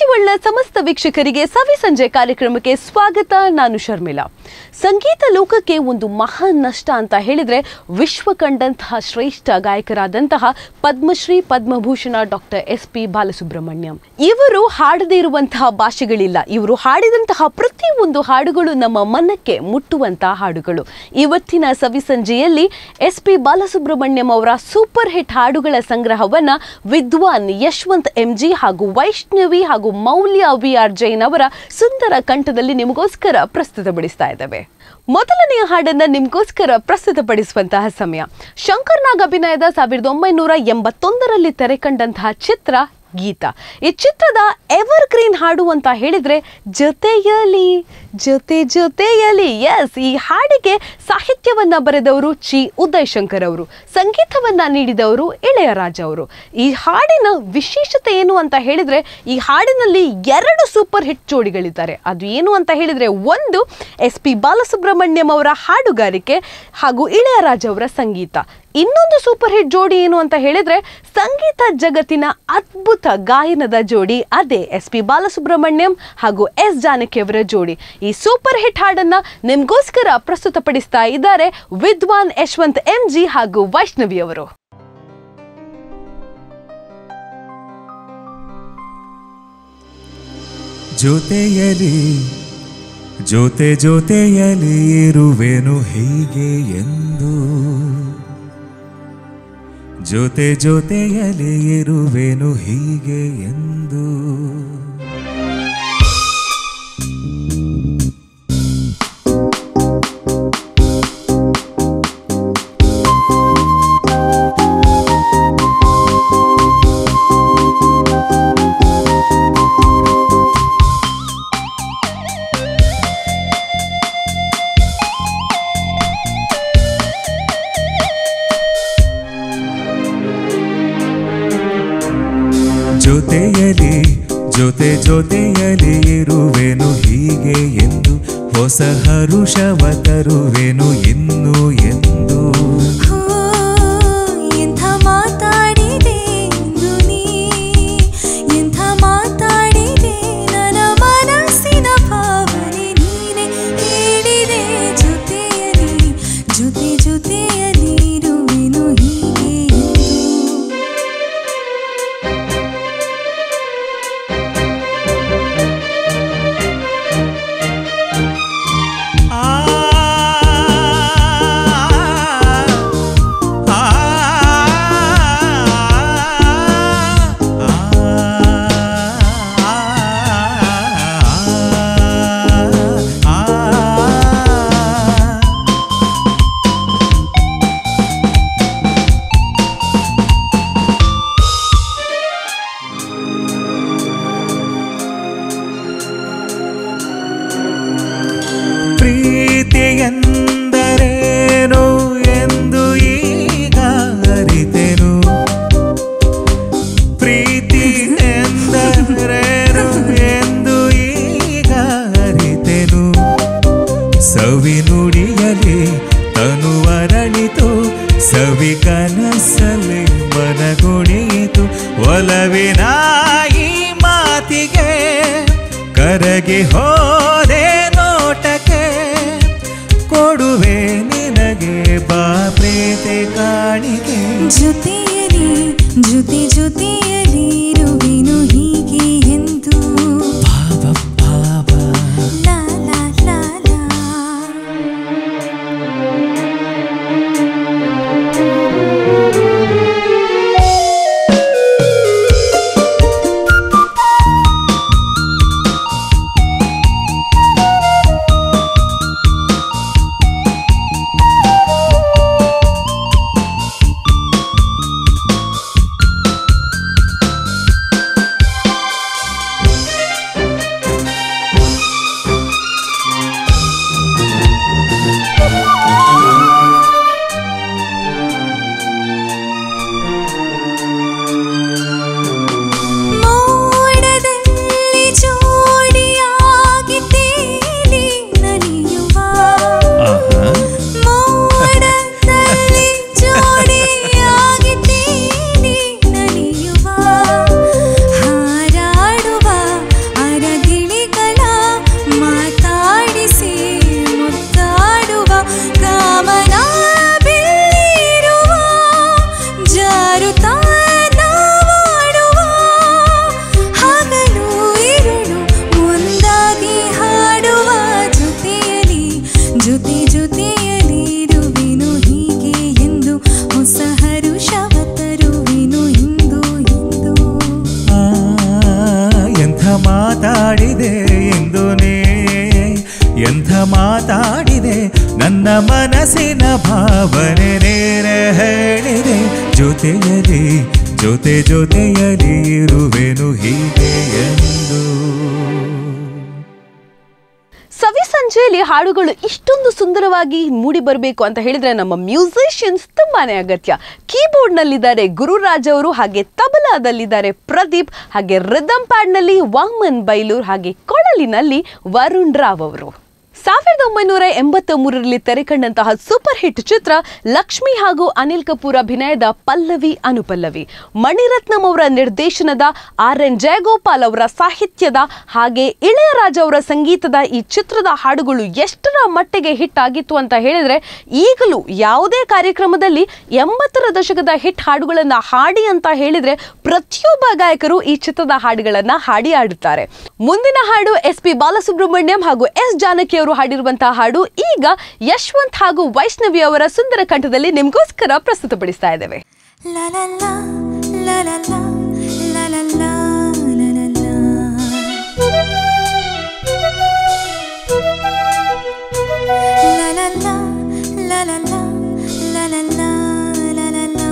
ಶಿವಳ್ಳ ಸಮಸ್ತ ವೀಕ್ಷಕರಿಗೆ ಸವಿ ಸಂಜೆ ಕಾರ್ಯಕ್ರಮಕ್ಕೆ ಸ್ವಾಗತ ನಾನು ಶರ್ಮಿಳಾ ಸಂಗೀತ ಲೋಕಕ್ಕೆ ಒಂದು ಮಹಾನ್ ನಷ್ಟ ಅಂತ ಹೇಳಿದ್ರೆ ವಿಶ್ವ ಕಂಡಂತಹ ಶ್ರೇಷ್ಠ ಗಾಯಕರಾದಂತಹ Padmashri Padmabhushan doctor S P Balasubrahmanyam ಇವರು ಹಾಡದೇ ಇರುವಂತಹ ಭಾಷೆಗಳಿಲ್ಲ ಇವರು ಹಾಡಿದಂತಹ ಪ್ರತಿಯೊಂದು ಹಾಡುಗಳು ನಮ್ಮ ಮನಕ್ಕೆ ಮುಟ್ಟುವಂತಹ ಹಾಡುಗಳು ಇವತ್ತಿನ ಸವಿ ಸಂಜೆಯಲ್ಲಿ ಎಸ್ ಪಿ ಬಾಲಸುಬ್ರಹ್ಮಣ್ಯಂ ಅವರ ಸೂಪರ್ ಹಿಟ್ ಹಾಡುಗಳ ಸಂಗ್ರಹವನ್ನ ವಿದ್ವಾನ್ ಯಶವಂತ್ ಎಂಜಿ ಹಾಗೂ ವೈಷ್ಣವಿ ಹಾಗೂ ಮೌಲ್ಯ ವಿ ಆರ್ ಜೈನ್ ಅವರ ಸುಂದರ ಕಂಠದಲ್ಲಿ ನಿಮಗೋಸ್ಕರ ಪ್ರಸ್ತುತಪಡಿಸ್ತಾ ಇದ್ದೇವೆ ಮೊದಲನೆಯ ಹಾಡನ್ನ ನಿಮಗೋಸ್ಕರ ಪ್ರಸ್ತುತಪಡಿಸುವಂತಹ ಸಮಯ ಶಂಕರ್ ನಾಗ್ ಅಭಿನಯದ ಸಾವಿರದ ಒಂಬೈನೂರ ಎಂಬತ್ತೊಂದರಲ್ಲಿ ತೆರೆ ಕಂಡಂತಹ ಚಿತ್ರ ಗೀತ ಈ ಚಿತ್ರದ ಎವರ್ ಗ್ರೀನ್ ಹಾಡು ಅಂತ ಹೇಳಿದ್ರೆ ಜೊತೆಯಲಿ ಜೊತೆ ಜೊತೆಯಲಿ ಎಸ್ ಈ ಹಾಡಿಗೆ ಸಾಹಿತ್ಯವನ್ನ ಬರೆದವರು ಚಿ ಉದಯ್ ಶಂಕರ್ ಅವರು ಸಂಗೀತವನ್ನ ನೀಡಿದವರು ಇಳೆಯರಾಜ ಅವರು ಈ ಹಾಡಿನ ವಿಶೇಷತೆ ಏನು ಅಂತ ಹೇಳಿದ್ರೆ ಈ ಹಾಡಿನಲ್ಲಿ ಎರಡು ಸೂಪರ್ ಹಿಟ್ ಜೋಡಿಗಳಿದ್ದಾರೆ ಅದು ಏನು ಅಂತ ಹೇಳಿದ್ರೆ ಒಂದು ಎಸ್ ಪಿ ಬಾಲಸುಬ್ರಹ್ಮಣ್ಯಂ ಅವರ ಹಾಡುಗಾರಿಕೆ ಹಾಗೂ ಇಳೆಯರಾಜ ಅವರ ಸಂಗೀತ ಇನ್ನೊಂದು ಸೂಪರ್ ಹಿಟ್ ಜೋಡಿ ಏನು ಅಂತ ಹೇಳಿದ್ರೆ ಸಂಗೀತ ಜಗತ್ತಿನ ಅದ್ಭುತ ಗಾಯನದ ಜೋಡಿ ಅದೇ ಎಸ್ ಪಿ ಬಾಲಸುಬ್ರಹ್ಮಣ್ಯಂ ಹಾಗೂ ಎಸ್ ಜಾನಕಿ ಅವರ ಜೋಡಿ ಈ ಸೂಪರ್ ಹಿಟ್ ಹಾಡನ್ನ ನಿಮ್ಗೋಸ್ಕರ ಪ್ರಸ್ತುತಪಡಿಸ್ತಾ ಇದ್ದಾರೆ ವಿದ್ವಾನ್ ಯಶವಂತ್ ಎಂ ಜಿ ಹಾಗೂ ವೈಷ್ಣವಿ ಅವರು ಜೊತೆಯಲಿ ಜೊತೆ ಜೊತೆಯಲಿ ಇರುವೆನು ಹೀಗೆ ಎಂದು ಜೊತೆ ಜೊತೆಯಲಿ ಇರುವೆನು ಹೀಗೆ ಎಂದು ಜೊತೆಯಲಿ ಜೊತೆ ಜೊತೆಯಲಿ ಇರುವೆನು ಹೀಗೆ ಎಂದು ಹೊಸ ಹರುಷವ ತರುವೆನು ಇನ್ನು ಎಂದು ಹೋ ಎಂಥ ಮಾತಾಡಿದೆ ಇಂದು ನೀ ಎಂಥ ಮಾತಾಡಿದೆ ನನ್ನ ಮನಸ್ಸಿನ ಭಾವನೆ ನೀನೆ ಹೇಳಿದೆ ಜೊತೆಯಲಿ ಜೊತೆ ಜೊತೆಯಲಿ ಇರುವೆನು ಹೀಗೆ ಎಂದು ಪ್ರೀತಿಯೆಂದರೇನು ಎಂದು ಈಗ ಅರಿತೆನು ಪ್ರೀತಿ ಎಂದರೇನು ಎಂದು ಈಗ ಅರಿತೆನು ಸವಿ ನುಡಿಯಲಿ ತನು ಅರಳಿತು ಸವಿ ಕನಸಲ್ಲಿ ಮನಗುಣಿಯಿತು ಒಲವಿನ ಈ ಮಾತಿಗೆ ಕರಗಿ ಹೋದೆ ನೋಟಕ್ಕೆ ಕೊಡುವೆ ನಿನಗೆ ಬಾ ಪ್ರೀತಿ ಕಾಣಿಕೆ ಜೊತೆಯಲಿ ಜೊತೆ ಜೊತೆಯಲಿ ಇರುವೆನು ಹೀಗೆ ಎಂದು ಭಾವ ಭಾವ ಲಾ ಲಾ ಲಾ ಲಾ ಆ ಜೊತೆಯಲಿ ಜೊತೆ ಜೊತೆಯಲಿ ಇರುವೆನು ಹೀಗೆ ಎಂದು ಸವಿ ಸಂಜೆಯಲ್ಲಿ ಹಾಡುಗಳು ಇಷ್ಟೊಂದು ಸುಂದರವಾಗಿ ಮೂಡಿ ಬರಬೇಕು ಅಂತ ಹೇಳಿದ್ರೆ ನಮ್ಮ ಮ್ಯೂಸಿಷಿಯನ್ಸ್ ತುಂಬಾನೇ ಅಗತ್ಯ ಕೀಬೋರ್ಡ್ ನಲ್ಲಿದ್ದಾರೆ ಗುರುರಾಜ್ ಅವರು ಹಾಗೆ ತಬಲಾದಲ್ಲಿದ್ದಾರೆ ಪ್ರದೀಪ್ ಹಾಗೆ ರಿದಮ್ ಪ್ಯಾಡ್ ನಲ್ಲಿ ವಾಮನ್ ಬೈಲೂರ್ ಹಾಗೆ ಕೊಳಲಿನಲ್ಲಿ ವರುಣ್ ರಾವ್ ಅವರು ಸಾವಿರದ ಒಂಬೈನೂರ ಎಂಬತ್ತ ಮೂರರಲ್ಲಿ ತೆರೆಕಂಡಂತಹ ಸೂಪರ್ ಹಿಟ್ ಚಿತ್ರ ಲಕ್ಷ್ಮಿ ಹಾಗೂ ಅನಿಲ್ ಕಪೂರ್ ಅಭಿನಯದ ಪಲ್ಲವಿ ಅನುಪಲ್ಲವಿ ಮಣಿರತ್ನಂ ಅವರ ನಿರ್ದೇಶನದ ಆರ್ ಎನ್ ಜಯಗೋಪಾಲ್ ಅವರ ಸಾಹಿತ್ಯದ ಹಾಗೆ ಇಳೆಯರಾಜ ಅವರ ಸಂಗೀತದ ಈ ಚಿತ್ರದ ಹಾಡುಗಳು ಎಷ್ಟರ ಮಟ್ಟಿಗೆ ಹಿಟ್ ಆಗಿತ್ತು ಅಂತ ಹೇಳಿದ್ರೆ ಈಗಲೂ ಯಾವುದೇ ಕಾರ್ಯಕ್ರಮದಲ್ಲಿ ಎಂಬತ್ತರ ದಶಕದ ಹಿಟ್ ಹಾಡುಗಳನ್ನ ಹಾಡಿ ಅಂತ ಹೇಳಿದ್ರೆ ಪ್ರತಿಯೊಬ್ಬ ಗಾಯಕರು ಈ ಚಿತ್ರದ ಹಾಡುಗಳನ್ನ ಹಾಡಿ ಆಡುತ್ತಾರೆ ಮುಂದಿನ ಹಾಡು ಎಸ್ ಪಿ ಬಾಲಸುಬ್ರಹ್ಮಣ್ಯಂ ಹಾಗೂ ಎಸ್ ಜಾನಕಿ ಅವರು ಹಾಡಿರುವಂತಹ ಹಾಡು ಈಗ ಯಶವಂತ್ ಹಾಗೂ ವೈಷ್ಣವಿ ಅವರ ಸುಂದರ ಕಂಠದಲ್ಲಿ ನಿಮಗೋಸ್ಕರ ಪ್ರಸ್ತುತಪಡಿಸ್ತಾ ಇದ್ದೇವೆ La la la, la la la, la la la, la la la. La la la, la la la, la la la, la la la.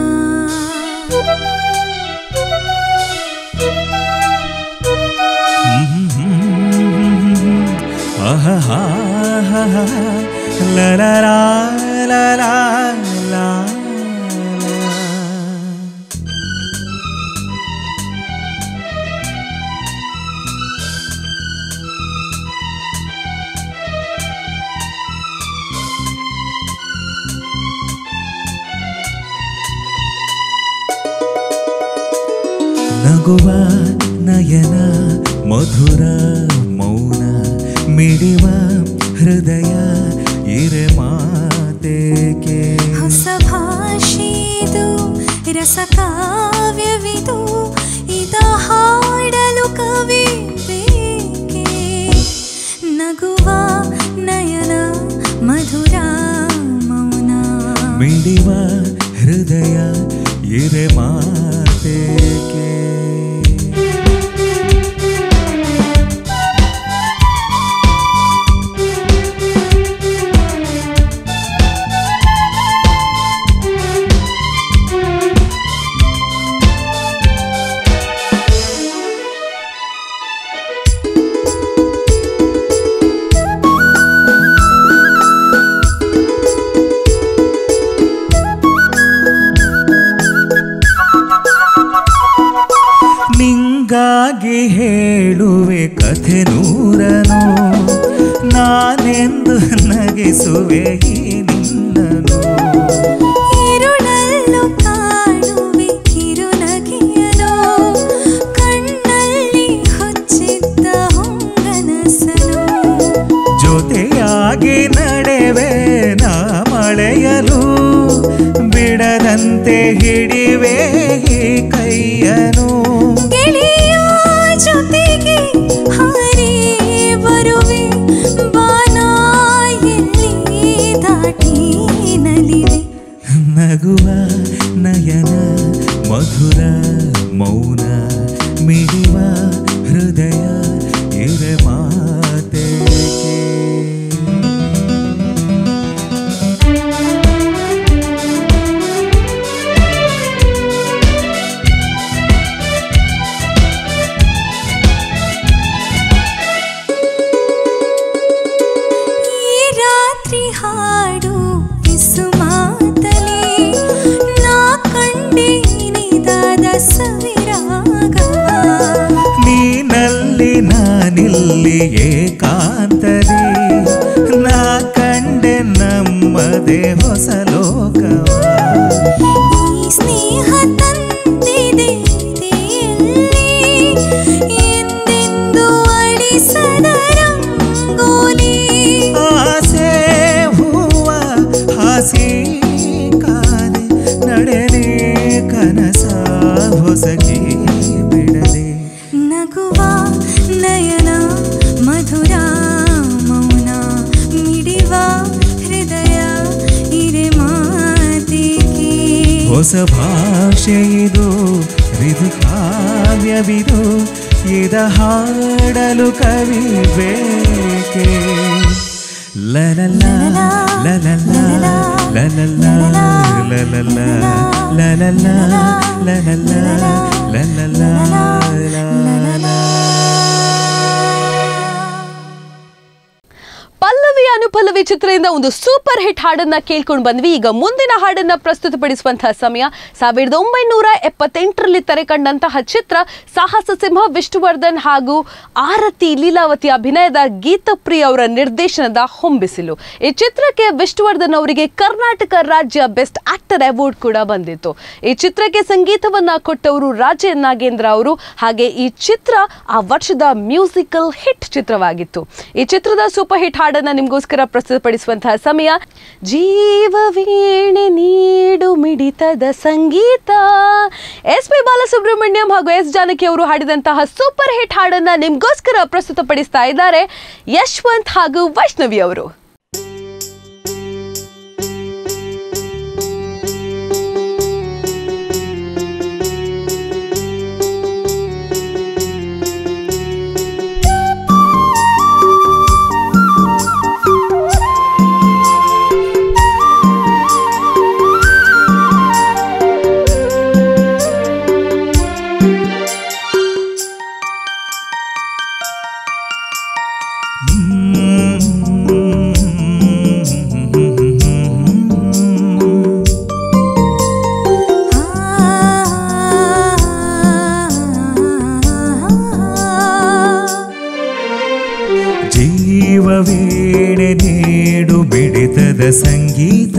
ಆಹಾಹಾಹಾಹಾ, ಲಲಲಾ, ಲಲಾ, ಲಾ, ಲಾ. ನಗುವ ನಯನ ಮಧುರ ಮೌನ ಮಿಡಿವ ಹೃದಯ ಇರೆ ಮಾತೇಕೆ ಹೊಸ ಭಾಷೆದು ರಸಕಾವ್ಯವಿದು ಇದ ಹಾಡಲು ಕವಿ ಬೇಕೆ ನಗುವ ನಯನ ಮಧುರ ಮೌನ ಮಿಡಿವ ಹೃದಯ ಇರೆ ಮಾತೇಕೆ ನಿಂಗಾಗಿ ಹೇಳುವೆ ಕಥೆ ನೂರನು ನಾನೆಂದು ನಗಿಸುವೆ ಈ ನಿನ್ನನು ഇരുളല്ലു ಕಾಣುವೆ ಕಿರುನಗೆಯನು ಕಣ್ಣಲ್ಲಿ ಹೊಚ್ಚಿದ್ದ ಹೊಂಗನಸನು ಜೊತೆಯಾಗಿ ನಡೆವೆ ನಾ ಮಳೆಯಲು ಬಿಡದಂತೆ ಹಿಡಿವೆ ಈ ಕೈಯನು ಗೆಳೆಯ ಜೊತೆಗೆ ಹಾರಿ ಬರುವೆ ಬಾನ ಎಲ್ಲಿ ದಾಟಿ ನಲಿವೆ ನಗುವ ನಯನ ಮಧುರ ಮೌನ ಮಿಡಿವ ಹೃದಯ ಇರೆ ಮಾತೇಕೆ ಈ ರಾತ್ರಿ ಹಾಡು ಪಿಸು ಮಾತಲಿ ನಾ ಕಂಡೇನಿದಾದ ಸವಿರಾಗ ನೀನಲ್ಲಿ ನಾನಿಲ್ಲಿ ಏಕಾಂತರಿ ನಾ ಕಂಡೆ ನಮ್ಮದೇ ಹೊಸ ಲೋಕವ ಈ ಸ್ನೇಹ ತಂದಿದೆ ಎಲ್ಲಿ ಎಂದೆಂದು ಅಳಿಸದ ರಂಗೋಲಿ ಆಸೆ ಹೂವ ಹಾಸಿ ಕಾದೆ ನಡೆಲೆ ಕನಸ ಹೊಸಗಿ ಬಿಡದೆ ನಗುವ ನಯನ ಮಧುರ ಮೌನ ಮಿಡಿವ ಹೃದಯ ಇರೆ ಮಾತಿಗೆ ಹೊಸ ಭಾಷೆ ಇದು ರಿದು ಕಾವ್ಯವಿದು ಇದ ಹಾಡಲು ಕವಿ ಬೇಕೆ ಲಲಲ ಲಲಲ la la la la la la la la la la la la la la la la Pallavi ಅನುಪಲ್ಲವಿ ಚಿತ್ರದಿಂದ ಒಂದು ಸೂಪರ್ ಹಿಟ್ ಹಾಡನ್ನ ಕೇಳ್ಕೊಂಡು ಬಂದ್ವಿ ಈಗ ಮುಂದಿನ ಹಾಡನ್ನ ಪ್ರಸ್ತುತಪಡಿಸುವಂತಹ ಸಮಯ ಸಾವಿರದ ಒಂಬೈನೂರ ಎಪ್ಪತ್ತೆಂಟರಲ್ಲಿ ತೆರೆ ಕಂಡಂತಹ ಚಿತ್ರ ಸಾಹಸ ಸಿಂಹ ವಿಷ್ಣುವರ್ಧನ್ ಹಾಗೂ ಆರತಿ ಲೀಲಾವತಿ ಅಭಿನಯದ ಗೀತಪ್ರಿಯ ಅವರ ನಿರ್ದೇಶನದ ಹೊಂಬಿಸಿಲು ಈ ಚಿತ್ರಕ್ಕೆ ವಿಷ್ಣುವರ್ಧನ್ ಅವರಿಗೆ ಕರ್ನಾಟಕ ರಾಜ್ಯ ಬೆಸ್ಟ್ ಆಕ್ಟರ್ ಅವಾರ್ಡ್ ಕೂಡ ಬಂದಿತ್ತು ಈ ಚಿತ್ರಕ್ಕೆ ಸಂಗೀತವನ್ನ ಕೊಟ್ಟವರು ರಾಜ ನಾಗೇಂದ್ರ ಅವರು ಹಾಗೆ ಈ ಚಿತ್ರ ಆ ವರ್ಷದ ಮ್ಯೂಸಿಕಲ್ ಹಿಟ್ ಚಿತ್ರವಾಗಿತ್ತು ಈ ಚಿತ್ರದ ಸೂಪರ್ ಹಿಟ್ ಹಾಡನ್ನ ನಿಮಗೋಸ್ಕರ ಪ್ರಸ್ತುತಪಡಿಸುವಂತಹ ಸಮಯ ಜೀವವೀಣೆ ನೀಡು ಮಿಡಿತದ ಸಂಗೀತ ಎಸ್ ಪಿ ಬಾಲಸುಬ್ರಹ್ಮಣ್ಯಂ ಹಾಗೂ ಎಸ್ ಜಾನಕಿ ಅವರು ಹಾಡಿದಂತಹ ಸೂಪರ್ ಹಿಟ್ ಹಾಡನ್ನ ನಿಮ್ಗೋಸ್ಕರ ಪ್ರಸ್ತುತಪಡಿಸ್ತಾ ಇದ್ದಾರೆ ಯಶವಂತ್ ಹಾಗೂ ವೈಷ್ಣವಿ ಅವರು ಜೀವವೀಣೆ ನೀಡು ಬಿಡಿತದ ಸಂಗೀತ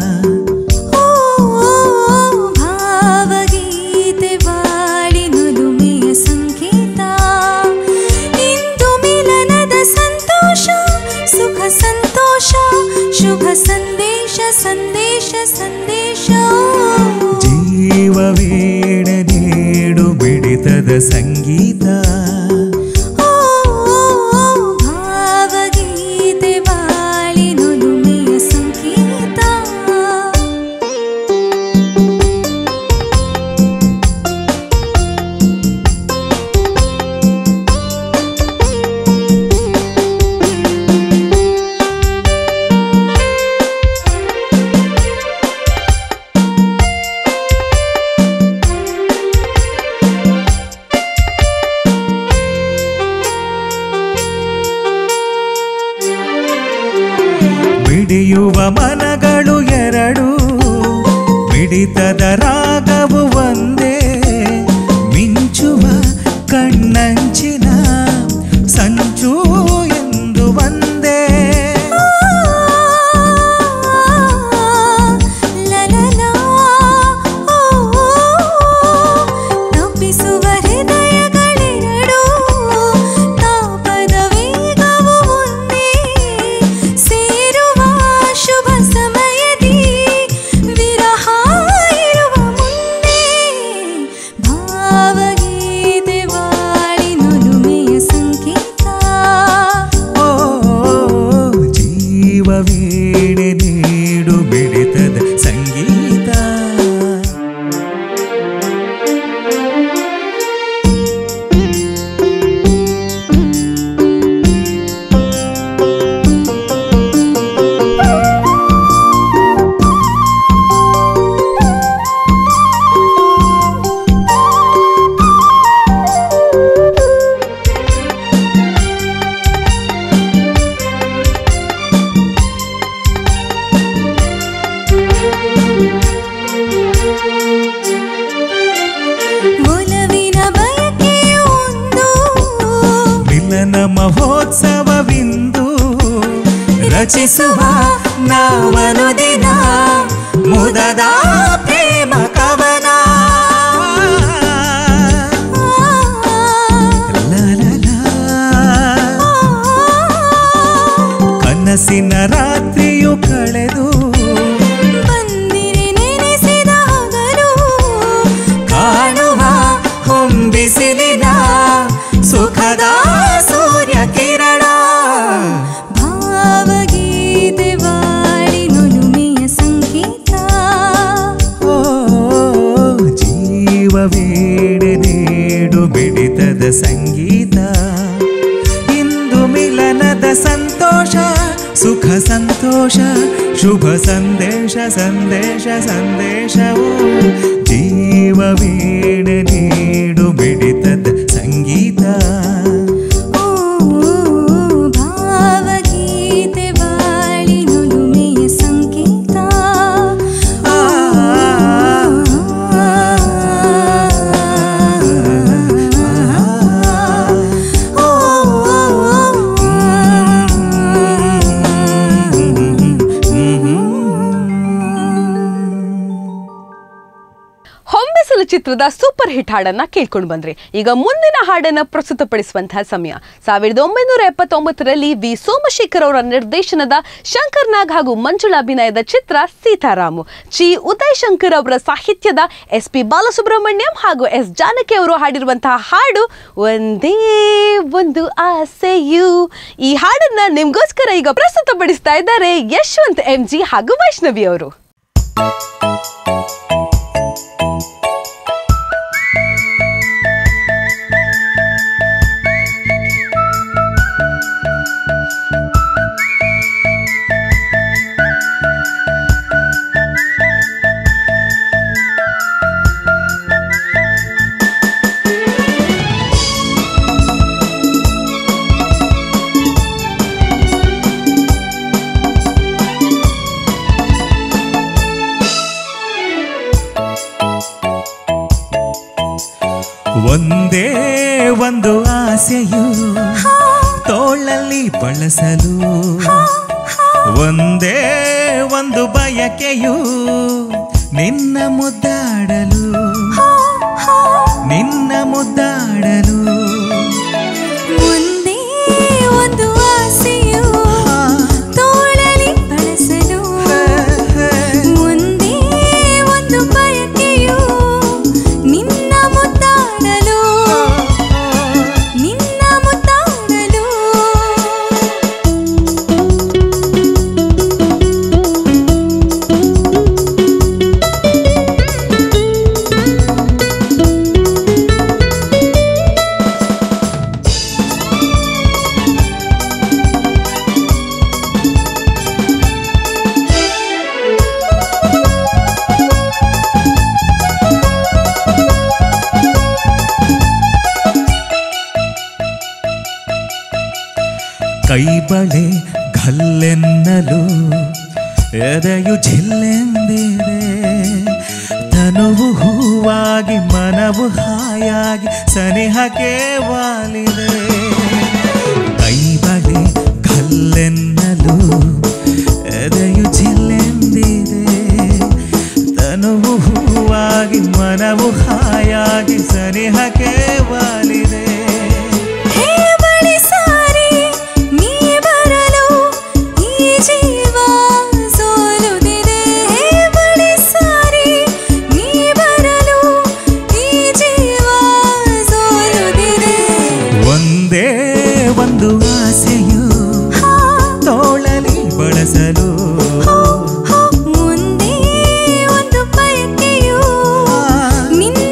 ಭಾವಗೀತೆ ಬಾಳಿನುಲುಮೆಯ ಸಂಗೀತ ಇಂದು ಮಿಲನದ ಸಂತೋಷ ಸುಖ ಸಂತೋಷ ಶುಭ ಸಂದೇಶ ಸಂದೇಶ ಸಂದೇಶ ಜೀವವೀಣೆ ನೀಡು ಬಿಡಿತದ ಸಂಗೀತ ಓ ಭಾವಗೀತೆ ಬಾಳಿನುಲುಮೆಯ ಸಂಗೀತ ಮಿಡಿಯುವ ಮನಗಳು ಎರಡು ಮಿಡಿತದ ರಾಗವು ಒಂದೇ ಮಿಂಚುವ ಕಣ್ಣಂಚಿನ ಸಂಚು ಎಂದು ಒಂದೇ ತಪ್ಪಿಸುವ ಹೃದಯಗಳೆರಡು ತಾಪದ ವೇಗವು ಒಂದೇ ಸೇರುವ ಶುಭ ಸಮಯದಿ ವಿರಹ ಇರುವ ಮುಂದೆ ಭಾವಗೀತೆ ಬಾಳಿನುಲುಮೆಯ ಸಂಕೇತ ಓ ಜೀವವೀಣೆ ನೀಡು ಬಿಡಿತದ ಸಂಗೀತ ಒಲವಿನ ಬಯಕೆಯು ಒಂದು ಮಿಲನ ಮಹೋತ್ಸವವಿಂದು ರಚಿಸುವ ನಾವನು ದಿನ ಮುದದ ಪ್ರೇಮ ಕವನ ಲ ಲ ಲ. ಕನಸಿನ ರಾತ್ರಿಯು ಕಳೆದು ಬಂದಿರೆ ನೆನೆಸಿದ ಹಗಲು ಕಾಣುವ ಹೊಂಬಿಸಿಲಿನ ಸುಖದ ಸೂರ್ಯ ಕಿರಣ ಭಾವಗೀತೆ ಬಾಳಿನುಲುಮೆಯ ಸಂಕೇತ ಓ ಜೀವವೀಣೆ ನೀಡು ಬಿಡಿತದ ಸಂಗೀತ ಇಂದು ಮಿಲನದ ಸಂತೋಷ ಸುಖ ಸಂತೋಷ ಶುಭ ಸಂದೇಶ ಸಂದೇಶ ಸಂದೇಶವು ಜೀವ ವೀಣೆ ನೀಡು ಮಿಡಿತದ ಸಂಗೀತ ಓ ಭಾವಗೀತೆ ಬಾಳಿನುಲುಮೆಯ ಸಂಕೇತ ಆ, ಓ ಹೊಂಬಿಸಲು ಚಿತ್ರದ ಸೂಪರ್ ಹಿಟ್ ಹಾಡನ್ನ ಕೇಳ್ಕೊಂಡು ಬಂದ್ರಿ ಈಗ ಮುಂದಿನ ಹಾಡನ್ನ ಪ್ರಸ್ತುತಪಡಿಸುವಂತಹ ಸಮಯ ಸಾವಿರದ ಒಂಬೈನೂರ ಎಪ್ಪತ್ತೊಂಬತ್ತರಲ್ಲಿ ವಿ ಸೋಮಶೇಖರ್ ಅವರ ನಿರ್ದೇಶನದ ಶಂಕರ್ ನಾಗ್ ಹಾಗೂ ಮಂಜುಳಾ ಅಭಿನಯದ ಚಿತ್ರ ಸೀತಾರಾಮು ಚಿ ಉದಯ್ ಶಂಕರ್ ಅವರ ಸಾಹಿತ್ಯದ ಎಸ್ ಪಿ ಬಾಲಸುಬ್ರಹ್ಮಣ್ಯಂ ಹಾಗೂ ಎಸ್ ಜಾನಕಿ ಅವರು ಹಾಡಿರುವಂತಹ ಹಾಡು ಒಂದೇ ಒಂದು ಆಸೆಯು ಈ ಹಾಡನ್ನ ನಿಮ್ಗೋಸ್ಕರ ಈಗ ಪ್ರಸ್ತುತಪಡಿಸ್ತಾ ಇದ್ದಾರೆ ಯಶವಂತ್ ಎಂ ಜಿ ಹಾಗೂ ವೈಷ್ಣವಿ ಅವರು ಒಂದೇ ಒಂದು ಆಸೆಯು ತೋಳಲ್ಲಿ ಬಳಸಲು ಒಂದೇ ಒಂದು ಬಯಕೆಯು ನಿನ್ನ ಮುದ್ದಾಡಲು ನಿನ್ನ ಮುದ್ದಾಡಲು ಒಂದೇ ಒಂದು ಆಸೆಯು ತೋಳಲಿ ಬಳಸಲು ಒಂದೇ ಒಂದು ಬಯಕೆಯು ನಿನ್ನ ಮುದ್ದಾಡಲು ನಿನ್ನ ಮುದ್ದಾಡಲು ಕೈ ಬಳೆ ಗಲ್ಲೆನ್ನಲು ಎದೆಯು ಜಿಲ್ಲೆಂದಿದೆ ತನುವು ಹೂವಾಗಿ ಮನವು ಹಾಯಾಗಿ ಸನಿಹಕ್ಕೆ ವಾಲಿದೆ ಕೈ ಬಳೆ ಗಲ್ಲೆನ್ನಲು ಎದೆಯು ಜಿಲ್ಲೆಂದಿದೆ ತನುವು ಹೂವಾಗಿ ಮನವು ಹಾಯಾಗಿ ಸನಿಹಕ್ಕೆ ವಾಲಿದೆ ಹೇ ಬಳಿ ಸಾರಿ ನೀ ಬರಲು ಈ ಜೀವ ಸೋಲುತ್ತಿದೆ ಹೇ ಬಳಿ ಸಾರಿ ನೀ ಬರಲು ಈ ಜೀವ ಸೋಲುತ್ತಿದೆ ಒಂದೇ ಒಂದು ಆಸೆಯು ತೋಳಲಿ ಬಳಸಲು ಒಂದೇ ಒಂದು ಬಯಕೆಯು ನಿನ್ನ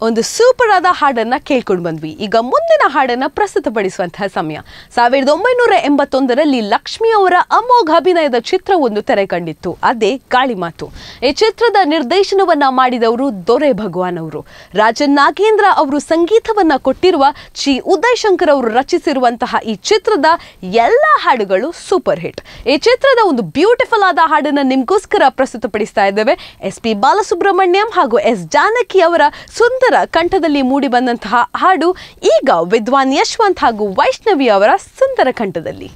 ಒಂದು ಸೂಪರ್ ಆದ ಹಾಡನ್ನ ಕೇಳ್ಕೊಂಡು ಬಂದ್ವಿ ಈಗ ಮುಂದಿನ ಹಾಡನ್ನ ಪ್ರಸ್ತುತಪಡಿಸುವಂತಹ ಸಮಯ ಸಾವಿರದ ಒಂಬೈನೂರ ಎಂಬತ್ತೊಂದರಲ್ಲಿ ಲಕ್ಷ್ಮಿ ಅವರ ಅಮೋಘ ಅಭಿನಯದ ಚಿತ್ರವೊಂದು ತೆರೆ ಕಂಡಿತ್ತು ಅದೇ ಗಾಳಿ ಮಾತು ಈ ಚಿತ್ರದ ನಿರ್ದೇಶನವನ್ನ ಮಾಡಿದವರು ದೊರೆ ಭಗವಾನ್ ಅವರು ರಾಜನ್ ನಾಗೇಂದ್ರ ಅವರು ಸಂಗೀತವನ್ನ ಕೊಟ್ಟಿರುವ ಚಿ ಉದಯ್ ಶಂಕರ್ ಅವರು ರಚಿಸಿರುವಂತಹ ಈ ಚಿತ್ರದ ಎಲ್ಲ ಹಾಡುಗಳು ಸೂಪರ್ ಹಿಟ್ ಈ ಚಿತ್ರದ ಒಂದು ಬ್ಯೂಟಿಫುಲ್ ಆದ ಹಾಡನ್ನ ನಿಮ್ಗೋಸ್ಕರ ಪ್ರಸ್ತುತಪಡಿಸ್ತಾ ಇದ್ದೇವೆ ಎಸ್ ಪಿ ಬಾಲಸುಬ್ರಹ್ಮಣ್ಯಂ ಹಾಗೂ ಎಸ್ ಜಾನಕಿ ಅವರ ಸುಂದರ ಕಂಠದಲ್ಲಿ ಮೂಡಿ ಬಂದಂತಹ ಹಾಡು ಈಗ ವಿದ್ವಾನ್ ಯಶವಂತ್ ಹಾಗೂ ವೈಷ್ಣವಿ ಅವರ ಸುಂದರ ಕಂಠದಲ್ಲಿ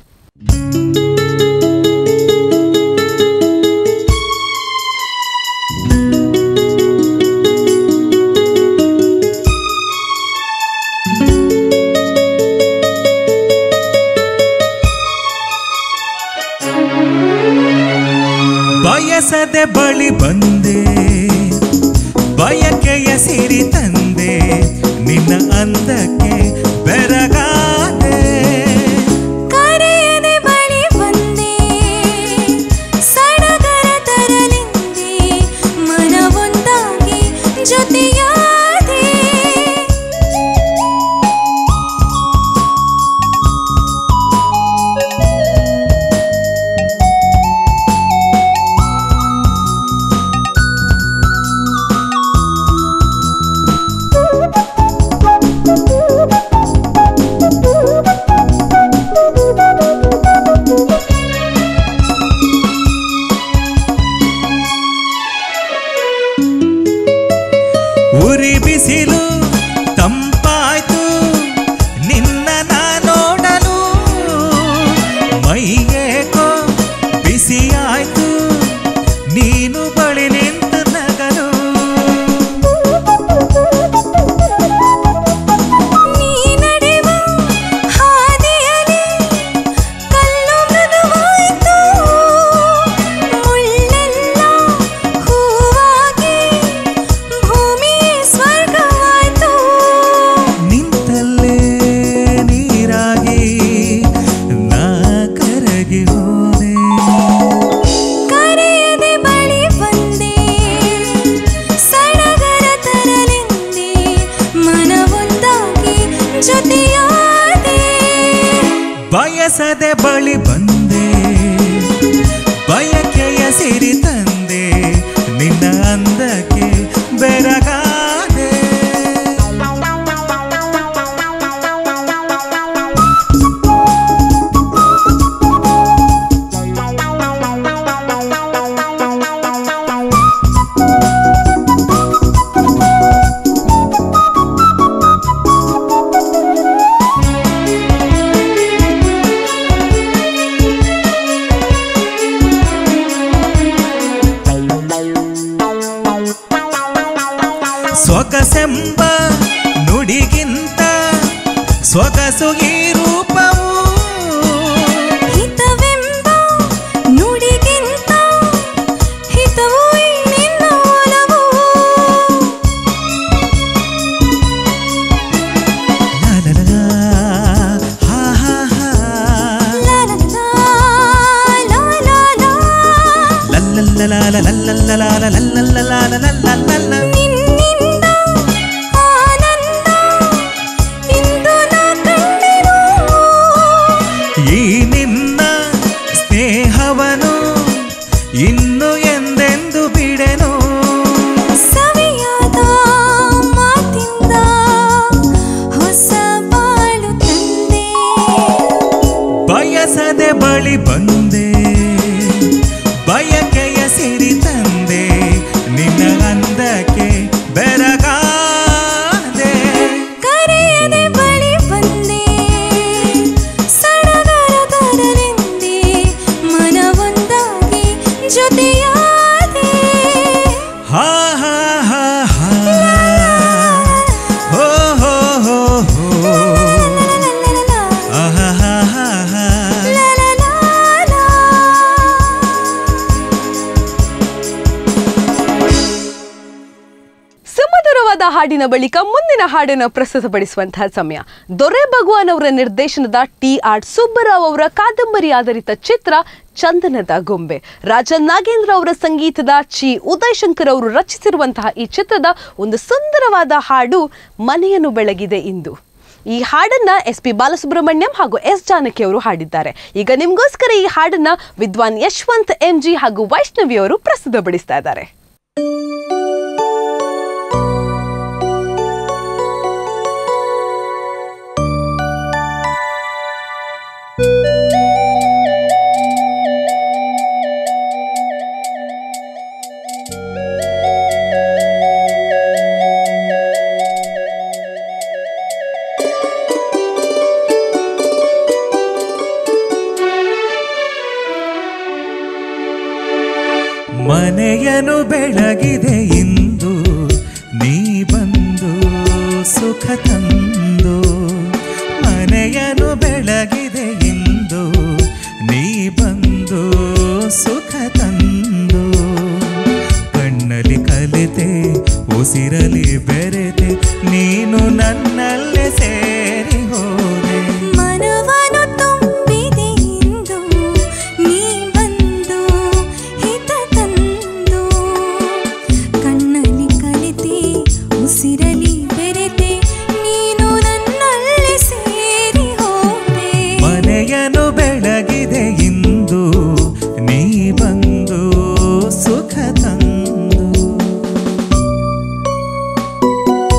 ಬಯಸದೆ ಬಳಿ ಬಂದೆ ಬಯಕೆಯ ಸಿರಿ ತಂದೆ ನಿನ್ನ ಅಂದಕ್ಕೆ ಬೆರಗಾದೆ ಕರೆಯದೆ ಬಳಿ ಬಂದೆ ಸಡಗರ ತರಲಿಂದೆ ಮನವೊಂದಾಗಿ ಜೊತೆಯಾದೆ ಉರಿ ಬಿಸಿಲು ತಂಪಾಯ್ತು ನಿನ್ನ ನಾ ನೋಡಲು ಮೈಯೇಕೋ ಬಿಸಿಯಾಯ್ತು ನೀನು ಬಳಿ ನಿಂತು ನಗಲು ನೀ ನಡೆವ ಹಾದಿಯಲ್ಲಿ ಕಲ್ಲು ಮೃದುವಾಯಿತು ಮುಳ್ಳೆಲ್ಲ ಹೂವಾಗಿ ಭೂಮಿ ಸ್ವರ್ಗವಾಯಿತು ನಿಂತಲ್ಲೇ ನೀರಾಗಿ ನಾ ಕರಗಿ ಹೋದೆ ಕರೆಯದೆ ಬಳಿ ಬಂದೆ ಸಡಗರ ತರಲೆಂದೆ ಮನವೊಂದಾಗಿ ಜೊತೆಯಾದೆ ಬಯಸದೆ ಬಳಿ ಬಂದೆ ಬಯಕೆಯ ಸಿರಿ ತಂದೆ ನಿನ್ನ ಅಂದಕ್ಕೆ ಬೆರಗಾದೆ ಸೊಗಸೆಂಬ ನುಡಿಗಿಂತ ಸೊಗಸು ಈ ರೂಪವು ಹಿತವೆಂಬ ನುಡಿಗಿಂತ ಹಿತವು ಈ ನಿನ್ನ ಒಲವು ಲಾಲಲಾ, ಹಾ ಹಾ ಹಾ. ಲಾಲಲಾ, ಲಾಲಾಲಾ. ಲಲ್ಲಲ್ಲಲಾಲ, ಲಲ್ಲಲ್ಲಲಾಲ, ಲಲ್ಲಲ್ಲಲಾಲ, ಲಲ್ಲಲ್ಲಲ. ನಿನ್ನಿಂದ ಆನಂದ ಇಂದು ನಾ ಕಂಡೆನು ಈ ನಿನ್ನ ಸ್ನೇಹವನು ಇನ್ನು ಎಂದೆಂದು ಬಿಡೆನು ಸವಿಯಾದ ಮಾತಿಂದ ಹೊಸ ಬಾಳು ತಂದೆ ಬಯಸದೆ ಬಳಿ ಬಂದೆ ಬಯಕೆಯ ಸಿರಿ ತಂದೆ ನಿನ್ನ ಅಂದಕ್ಕೆ ಬೆರಗಾದೆ ಕರೆಯದೆ ಬಳಿ ಬಂದೆ ಸಡಗರ ತರಲೆಂದೆ ಮನವೊಂದಾಗಿ ಜೊತೆಯಾದೆ ಹಾ ಹಾ ಹಾ ಹಾ ಹೋ ಹೋ ಹೋ ಹೋ ಆಹಾ ಹಾ ಹಾ ಹಾ ಲಲಲಾ, ಹಾಡಿನ ಬಳಿಕ ಮುಂದಿನ ಹಾಡನ್ನು ಪ್ರಸ್ತುತಪಡಿಸುವಂತಹ ಸಮಯ ದೊರೆ ಭಗವಾನ್ ಅವರ ನಿರ್ದೇಶನದ ಟಿ ಆರ್ ಸುಬ್ಬರಾವ್ ಅವರ ಕಾದಂಬರಿ ಆಧಾರಿತ ಚಿತ್ರ ಚಂದನದ ಗೊಂಬೆ ರಾಜ ನಾಗೇಂದ್ರ ಅವರ ಸಂಗೀತದ ಚಿ ಉದಯ್ ಶಂಕರ್ ಅವರು ರಚಿಸಿರುವಂತಹ ಈ ಚಿತ್ರದ ಒಂದು ಸುಂದರವಾದ ಹಾಡು ಮನೆಯನ್ನು ಬೆಳಗಿದೆ ಇಂದು ಈ ಹಾಡನ್ನ ಎಸ್ ಪಿ ಬಾಲಸುಬ್ರಹ್ಮಣ್ಯಂ ಹಾಗೂ ಎಸ್ ಜಾನಕಿ ಅವರು ಹಾಡಿದ್ದಾರೆ ಈಗ ನಿಮ್ಗೋಸ್ಕರ ಈ ಹಾಡನ್ನ ವಿದ್ವಾನ್ ಯಶವಂತ್ ಎಂ ಜಿ ಹಾಗೂ ವೈಷ್ಣವಿ ಅವರು ಪ್ರಸ್ತುತಪಡಿಸ್ತಾ ಇದ್ದಾರೆ ಮನೆಯನು ಬೆಳಗಿದೆ ಇಂದು ನೀ ಬಂದು ಸುಖ ತಂದು ಮನೆಯನು ಬೆಳಗಿದೆ ಇಂದು ನೀ ಬಂದು ಸುಖ ತಂದು ಕಣ್ಣಲ್ಲಿ ಕಲಿತೆ ಉಸಿರಲಿ ಬೆರೆತೆ ನೀನು ನನ್ನಲ್ಲೇ ಸೇರಿ ಹೋದೆ ಮನವನು ತುಂಬಿದೆ ಇಂದು ನೀ ಬಂದು ಹಿತ ತಂದು ಕಣ್ಣಲ್ಲಿ ಕಲಿತೆ ಉಸಿರಲಿ ಬೆರೆತೆ ನೀನು ನನ್ನಲ್ಲಿ ಸೇರಿ ಹೋದೆ ಮನೆಯನು ಬೆಳಗಿದೆ ಇಂದು ನೀ ಬಂದು ಸುಖ ತಂದು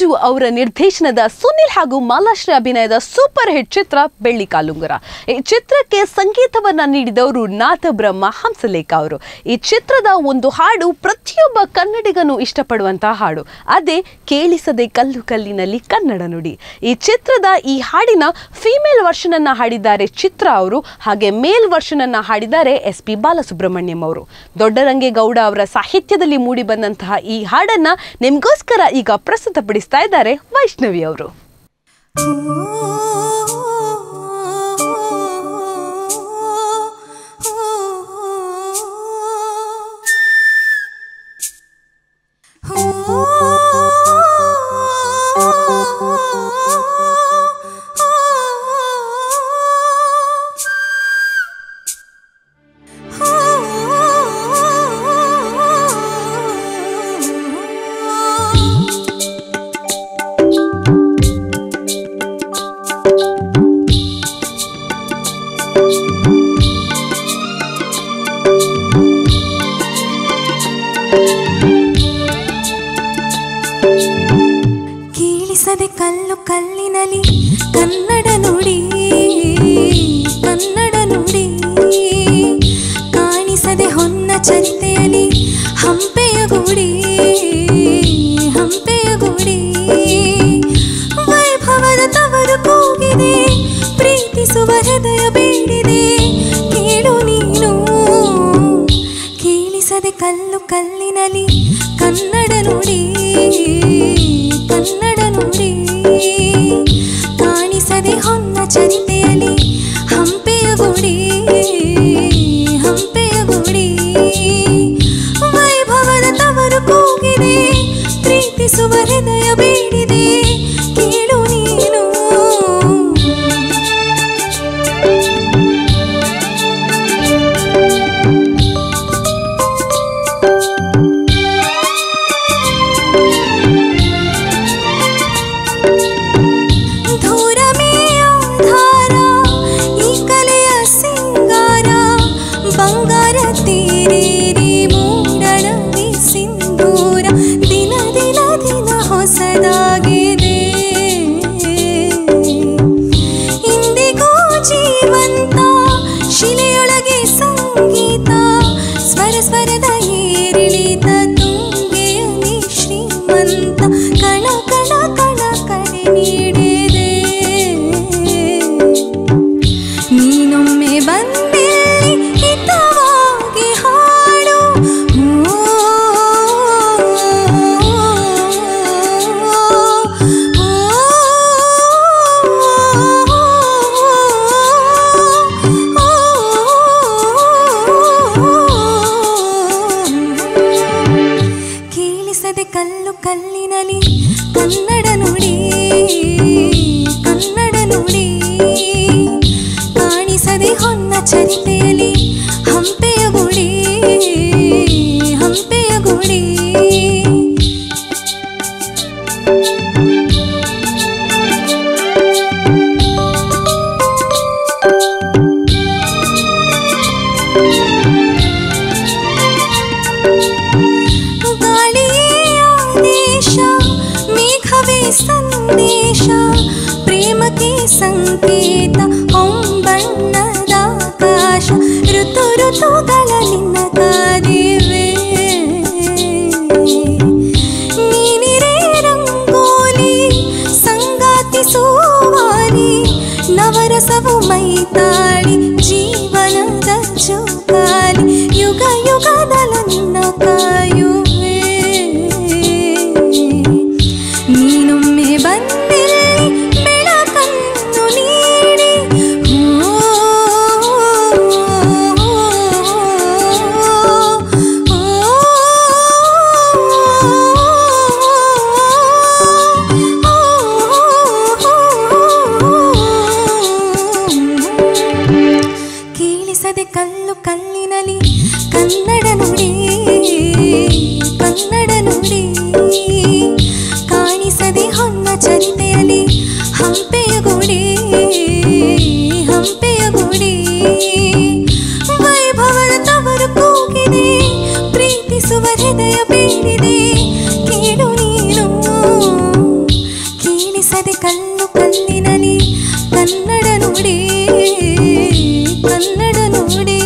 ರಾಜು ಅವರ ನಿರ್ದೇಶನದ ಸುನಿಲ್ ಹಾಗೂ ಮಾಲಾಶ್ರೀ ಅಭಿನಯದ ಸೂಪರ್ ಹಿಟ್ ಚಿತ್ರ ಬೆಳ್ಳಿ ಕಾಲುಂಗುರ ಈ ಚಿತ್ರಕ್ಕೆ ಸಂಗೀತವನ್ನ ನೀಡಿದವರು ನಾಥಬ್ರಹ್ಮ ಹಂಸಲೇಖ ಅವರು ಈ ಚಿತ್ರದ ಒಂದು ಹಾಡು ಪ್ರತಿಯೊಬ್ಬ ಕನ್ನಡಿಗನು ಇಷ್ಟಪಡುವಂತಹ ಹಾಡು ಅದೇ ಕೇಳಿಸದೆ ಕಲ್ಲು ಕಲ್ಲಿನಲ್ಲಿ ಕನ್ನಡ ನುಡಿ ಈ ಚಿತ್ರದ ಈ ಹಾಡಿನ ಫಿಮೇಲ್ ವರ್ಷನ್ ಅನ್ನ ಹಾಡಿದ್ದಾರೆ ಚಿತ್ರ ಅವರು ಹಾಗೆ ಮೇಲ್ ವರ್ಷನ್ ಅನ್ನ ಹಾಡಿದ್ದಾರೆ ಎಸ್ ಪಿ ಬಾಲಸುಬ್ರಹ್ಮಣ್ಯಂ ಅವರು ದೊಡ್ಡರಂಗೇಗೌಡ ಅವರ ಸಾಹಿತ್ಯದಲ್ಲಿ ಮೂಡಿ ಬಂದಂತಹ ಈ ಹಾಡನ್ನ ನಿಮ್ಗೋಸ್ಕರ ಈಗ ಪ್ರಸ್ತುತಪಡಿಸ್ತಾ ಇದ್ದಾರೆ ವೈಷ್ಣವಿ ಅವರು ಕೇಳಿಸದೆ ಕಲ್ಲು ಕಲ್ಲಿನಲಿ ಕನ್ನಡ ನುಡಿ ಕನ್ನಡ ನುಡಿ ಕಾಣಿಸದೆ ಹೊನ್ನ ಚರಿತೆಯಲಿ ಹಂಪೆಯ ಗುಡಿ ಹಂಪೆಯ ಗುಡಿ ವೈಭವದ ತವರು ಕೂಗಿದೆ ಪ್ರೀತಿಸುವ ಹೃದಯ ಬೇಡಿದೆ ಕೇಳು ನೀನು ಕೇಳಿಸದೆ ಕಲ್ಲು ಕಲ್ಲಿನಲಿ ಕನ್ನಡ ನುಡಿ ಕನ್ನಡ ನುಡಿ ಕಾಣಿಸದೆ ಹೊನ್ನ ಚರಿತೆಯಲಿ ಹಂಪೆಯ ಗುಡಿ ಹಂಪೆಯ ಗುಡಿ ವೈಭವದ ತವರು ಕೂಗಿದೆ ಪ್ರೀತಿಸುವ ಹೃದಯ ಬೇಡಿದೆ ಕೇಳು ನೀನು ಧೂರಮೇ ಆಧಾರ ಈ ಕಲೆಯ ಸಿಂಗಾರ ಬಂಗಾರ ತೀರೇರಿ ಮೂಡಣವಿ ಸಿಂಧೂರ ದಿನ ದಿನ ದಿನ ಹೊಸದಾಗಿದೆ ಇಂದಿಗೂ ಜೀವಂತ ಶಿಲೆಯೊಳಗೆ ಸಂಗೀತ ಸ್ವರ ಸ್ವರದ ಏರಿಳಿತ ತುಂಗೆಯಲ್ಲಿ ಶ್ರೀಮಂತ ಕಣ ಕಣ ಕಣ ಕರೆ ನೀಡಿದೆ ನೀನೊಮ್ಮೆ ಬಂದಿಲ್ಲಿ ಹಿತವಾಗಿ ಹಾಡು ಕೇಳಿಸದೆ ಕಲ್ಲು ಕಲ್ಲಿನಲಿ ಕನ್ನಡ ನುಡಿ ಕನ್ನಡ ನುಡಿ ಕಾಣಿಸದೆ ಹೊನ್ನ ಚರಿತೆಯಲಿ ಹಂಪೆಯ ಗುಡಿ ಹಂಪೆಯ ಗುಡಿ ಗಾಳಿಯೇ ಆದೇಶ ಮೇಘವೇ ಸಂದೇಶ ಪ್ರೇಮಕ್ಕೆ ಸಂಕೇತ ಹೊಂಬಣ್ಣದ ಆಕಾಶ ಋತು ಋತುಗಳ ನಿನ್ನ ಕಾದಿವೆ ನೀನಿರೇ ರಂಗೋಲಿ ಸಂಗಾತಿ ಸೋವಾಲಿ ನವರಸವು ಮೈತಾಳಿ ಜೀವನದ ಜೋಕಾಲಿ ಯುಗ ಯುಗದಲ ನಿನ್ನ ಕಾಯುವೆ ನೀನೊಮ್ಮೆ ಬಂದಿಲ್ಲಿ ಬೆಳಕನ್ನು ನೀಡಿ ಕೇಳಿಸದೆ ಕಲ್ಲು ಕಲ್ಲಿನಲಿ ಕನ್ನಡ ನುಡಿ ಕನ್ನಡ ನುಡಿ ಕಾಣಿಸದೆ ಹೊನ್ನ ಚರಿತೆಯಲಿ ಹಂಪೆಯ ಗುಡಿ ಹಂಪೆಯ ಗುಡಿ ವೈಭವದ ತವರು ಕೂಗಿದೆ ಪ್ರೀತಿಸುವ ಹೃದಯ ಬೇಡಿದೆ ಕೇಳು ನೀನು ಕಲ್ಲು ಕಲ್ಲಿನಲಿ ಕನ್ನಡ ನುಡಿ ಕನ್ನಡ ನುಡಿ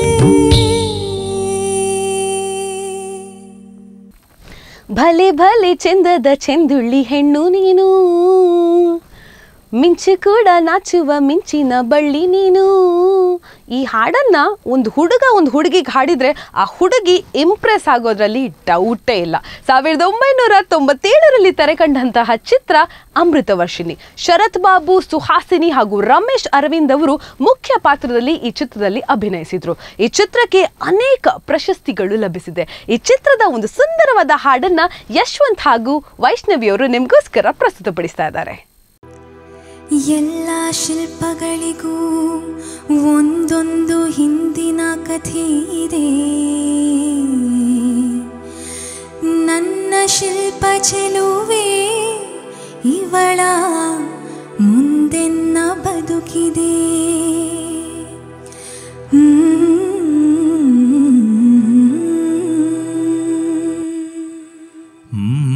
ಭಲೆ ಭಲೆ ಚಂದದ ಚೆಂದುಳ್ಳಿ ಹೆಣ್ಣು ನೀನು ಮಿಂಚು ಕೂಡ ನಾಚುವ ಮಿಂಚಿನ ಬಳ್ಳಿ ನೀನು ಈ ಹಾಡನ್ನ ಒಂದು ಹುಡುಗ ಒಂದು ಹುಡುಗಿಗೆ ಹಾಡಿದ್ರೆ ಆ ಹುಡುಗಿ ಇಂಪ್ರೆಸ್ ಆಗೋದ್ರಲ್ಲಿ ಡೌಟೇ ಇಲ್ಲ ಸಾವಿರದ ಒಂಬೈನೂರ ತೊಂಬತ್ತೇಳರಲ್ಲಿ ತೆರೆಕಂಡಂತಹ ಚಿತ್ರ ಅಮೃತವರ್ಷಿಣಿ ಶರತ್ ಬಾಬು ಸುಹಾಸಿನಿ ಹಾಗೂ ರಮೇಶ್ ಅರವಿಂದ್ ಅವರು ಮುಖ್ಯ ಪಾತ್ರದಲ್ಲಿ ಈ ಚಿತ್ರದಲ್ಲಿ ಅಭಿನಯಿಸಿದ್ರು ಈ ಚಿತ್ರಕ್ಕೆ ಅನೇಕ ಪ್ರಶಸ್ತಿಗಳು ಲಭಿಸಿದೆ ಈ ಚಿತ್ರದ ಒಂದು ಸುಂದರವಾದ ಹಾಡನ್ನ ಯಶವಂತ್ ಹಾಗೂ ವೈಷ್ಣವಿಯವರು ನಿಮಗೋಸ್ಕರ ಪ್ರಸ್ತುತಪಡಿಸ್ತಾ ಇದ್ದಾರೆ ಎಲ್ಲ ಶಿಲ್ಪಗಳಿಗೂ ಒಂದೊಂದು ಹಿಂದಿನ ಕಥೆ ಇದೆ ನನ್ನ ಶಿಲ್ಪ ಚೆಲುವೆ ಇವಳ ಮುಂದೆನ್ನ ಬದುಕಿದೆ ಹ್ಮ್.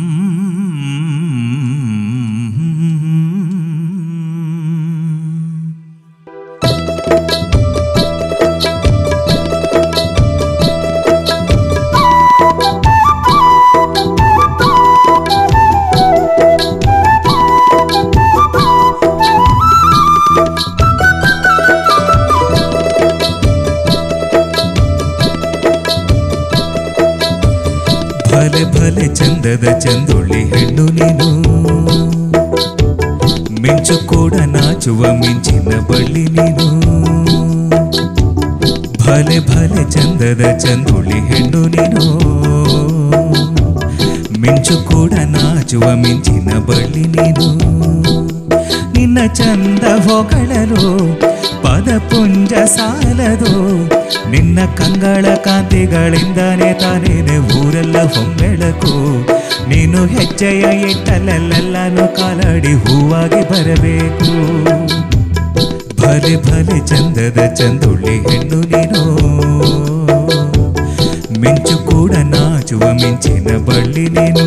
ಭಲೆ ಭಲೆ ಚಂದದ ಚಂದುಳ್ಳಿ ಹೆಣ್ಣು ನೀನು ಮಿಂಚು ಕೂಡ ನಾಚುವ ಮಿಂಚಿನ ಬಳ್ಳಿ ನೀನು ಭಲೆ ಭಲೆ ಚಂದದ ಚಂದುಳ್ಳಿ ಹೆಣ್ಣು ನೀನು ಮಿಂಚು ಕೂಡ ನಾಚುವ ಮಿಂಚಿನ ಬಳ್ಳಿ ನೀನು ನಿನ್ನ ಚಂದ ಹೊಗಳಲು ಪದಪುಂಜ ಸಾಲದು ನಿನ್ನ ಕಂಗಳ ಕಾಂತಿಗಳಿಂದಾನೆ ತಾನೇನೆ ಊರೆಲ್ಲ ಹೊಂಬೆಳಕು ನೀನು ಹೆಜ್ಜೆಯ ಇಟ್ಟಲೆಲ್ಲೆಲ್ಲಾನು ಕಾಲಾಡಿ ಹೂವಾಗಿ ಬರಬೇಕು ಭಲೆ ಭಲೆ ಚಂದದ ಚಂದುಳ್ಳಿ ಹೆಣ್ಣು ನೀನು ಮಿಂಚು ಕೂಡ ನಾಚುವ ಮಿಂಚಿನ ಬಳ್ಳಿ ನೀನು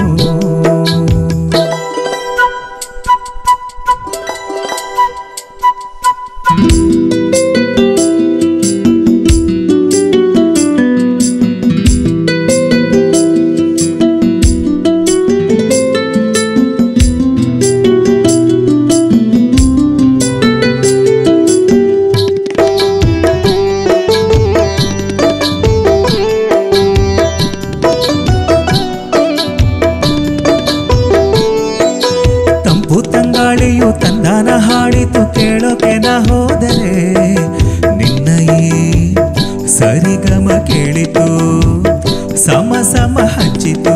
ತಂಪು ತಂಗಾಳಿಯು ತಂದಾನ ಹಾಡಿತು ಕೇಳೋಕೆ ನಾ ಹೋದರೆ ನಿನ್ನ ಈ ಸರಿಗಮ ಕೇಳಿತು ಸಮ ಸಮ ಹಂಚಿತು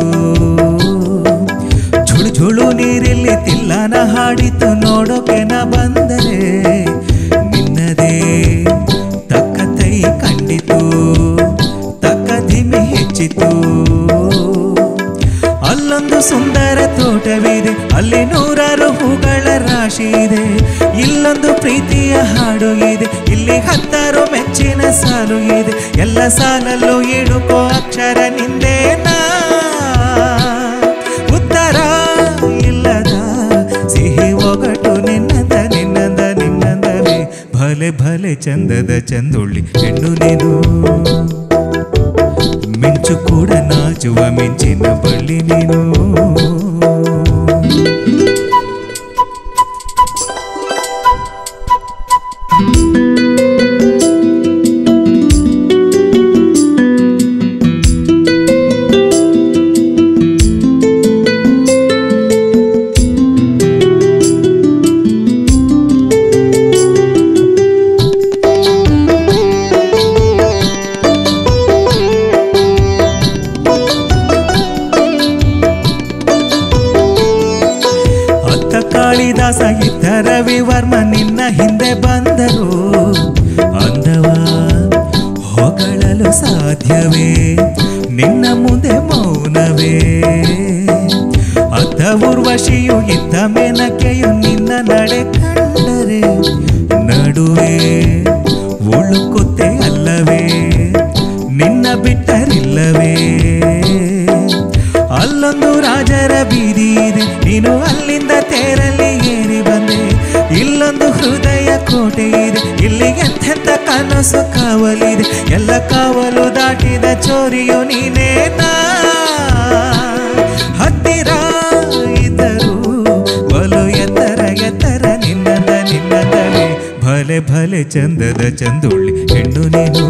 ಝುಳು ಝುಳು ನೀರಲ್ಲಿ ತಿಲ್ಲಾನ ಹಾಡಿತು ನೋಡೋಕೆ ನಾ ಬಂದರೆ ನಿನ್ನದೇ ತಕ್ಕ ತೈ ಕಂಡಿತು ತಕ್ಕ ಧಿಮೆ ಹೆಚ್ಚಿತು ಅಲ್ಲೊಂದು ಸುಂದರ ತೋಟವಿದೆ ಅಲ್ಲಿ ನೂರಾರು ಹೂಗಳ ರಾಶಿ ಇದೆ ಇಲ್ಲೊಂದು ಪ್ರೀತಿಯ ಹಾಡು ಇದೆ ಇಲ್ಲಿ ಹತ್ತಾರು ಮೆಚ್ಚಿನ ಸಾಲು ಇದೆ ಎಲ್ಲ ಸಾಲಲ್ಲೂ ಇಡುಕೋ ಅಕ್ಷರ ನಿಂದೇನಾ ಉತ್ತರ ಇಲ್ಲದ ಸಿಹಿ ಒಗಟು ನಿನ್ನಂದ ನಿನ್ನಂದ ನಿನ್ನಂದವೇ ಭಲೆ ಭಲೆ ಚಂದದ ಚಂದುಳ್ಳಿ ಹೆಣ್ಣು ನೀನು ಮಿಂಚು ಕೂಡ ನಾಚುವ ಮಿಂಚಿನ ಬಳ್ಳಿ ನೀನು ಅತ್ತ ಕಾಳಿದಾಸ ಇದ್ದ ರವಿವರ್ಮ ನಿನ್ನ ಹಿಂದೆ ಬಂದರು ಅಂದವ ಹೊಗಳಲು ಸಾಧ್ಯವೇ ನಿನ್ನ ಮುಂದೆ ಮೌನವೇ ಅತ್ತ ಉರ್ವಶಿಯು ಇದ್ದ ಮೇನಕೆಯು ನಿನ್ನ ನಡೆ ಕಂಡರೆ ನಡುವೆ ಉಳುಕುತ್ತೆ ಅಲ್ಲವೇ ನಿನ್ನ ಬಿಟ್ಟರಿಲ್ಲವೇ ಅಲ್ಲೊಂದು ರಾಜರ ಬೀದಿ ಇದೆ ನೀನು ಅಲ್ಲಿಂದ ತೇರಲ್ಲಿ ಏರಿ ಕೋಟೆ ಇದೆ ಇಲ್ಲಿ ಎಂತೆಂತ ಕನಸು ಕಾವಲಿದೆ ಎಲ್ಲ ಕಾವಲು ದಾಟಿದ ಚೋರಿಯು ನೀನೇನಾ ಹತ್ತಿರ ಇದ್ದರು ಬಲು ಎತ್ತರ ಎತ್ತರ ನಿನ್ನದ ನಿನ್ನದಲೇ ಭಲೆ ಭಲೆ ಚಂದದ ಚಂದುಳ್ಳಿ ಹೆಣ್ಣು ನೀನು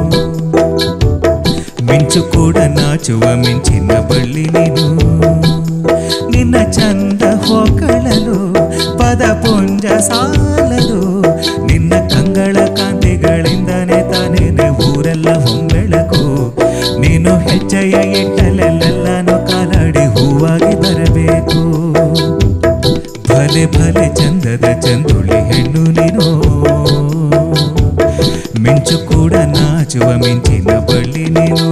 ಮಿಂಚು ಕೂಡ ನಾಚುವ ಮಿಂಚಿನ ಬಳ್ಳಿ ನೀನು ನಿನ್ನ ಚಂದ ಹೊಗಳಲು ಪದ ಪುಂಜ ಸಾಲಲು ನಿನ್ನ ಕಂಗಳ ಕಾಂತಿಗಳಿಂದನೇ ತಾನೇನೆ ಊರೆಲ್ಲ ಹೊಂಬೆಳಕು ನೀನು ಹೆಜ್ಜೆಯ ಇಟ್ಟಲೆಲ್ಲೆಲ್ಲನೂ ಕಾಲಾಡಿ ಹೂವಾಗಿ ಬರಬೇಕು ಭಲೆ ಭಲೆ ಚಂದದ ಚಂದುಳ್ಳಿ ಹೆಣ್ಣು ನೀನು ಮಿಂಚು ಕೂಡ ನಾಚುವ ಮಿಂಚಿನ ಬಳ್ಳಿ ನೀನು